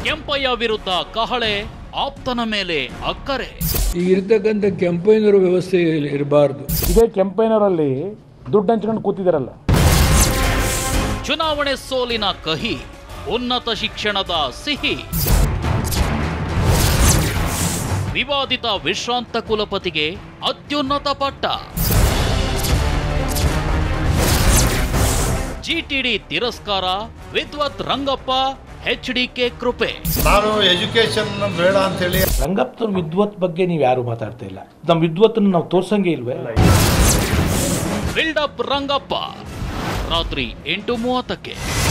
ಕೆಂಪಯ್ಯ ವಿರುದ್ಧ ಕಹಳೆ ಆಪ್ತನ ಮೇಲೆ ಅಕ್ಕರೆ ಈಗ ಇರ್ತಕ್ಕಂಥ ಕೆಂಪೈನರು ವ್ಯವಸ್ಥೆ ಇರಬಾರ್ದು ಇದೇ ಕೆಂಪೈನವರಲ್ಲಿ ದುಡ್ಡು ಹಂಚ್ಕೊಂಡು ಕೂತಿದಾರಲ್ಲ ಚುನಾವಣೆ ಸೋಲಿನ ಕಹಿ ಉನ್ನತ ಶಿಕ್ಷಣದ ಸಿಹಿ ವಿವಾದಿತ ವಿಶ್ರಾಂತ ಕುಲಪತಿಗೆ ಅತ್ಯುನ್ನತ ಪಟ್ಟ ಜಿಟಿಡಿ ತಿರಸ್ಕಾರ ವಿದ್ವತ್ ರಂಗಪ್ಪ ಎಚ್ಡಿಕೆ ಕೃಪೆ ನಾನು ಎಜುಕೇಶನ್ ಬೇಡ ಅಂತೇಳಿ ರಂಗಪ್ಪನ ವಿದ್ವತ್ ಬಗ್ಗೆ ನೀವು ಯಾರು ಮಾತಾಡ್ತಾ ಇಲ್ಲ ನಮ್ಮ ವಿದ್ವತ್ತನ್ನು ನಾವು ತೋರ್ಸಂಗೆ ಇಲ್ವೇ ಬಿಲ್ಡಪ್ ರಂಗಪ್ಪ ರಾತ್ರಿ ಎಂಟು ಮೂವತ್ತಕ್ಕೆ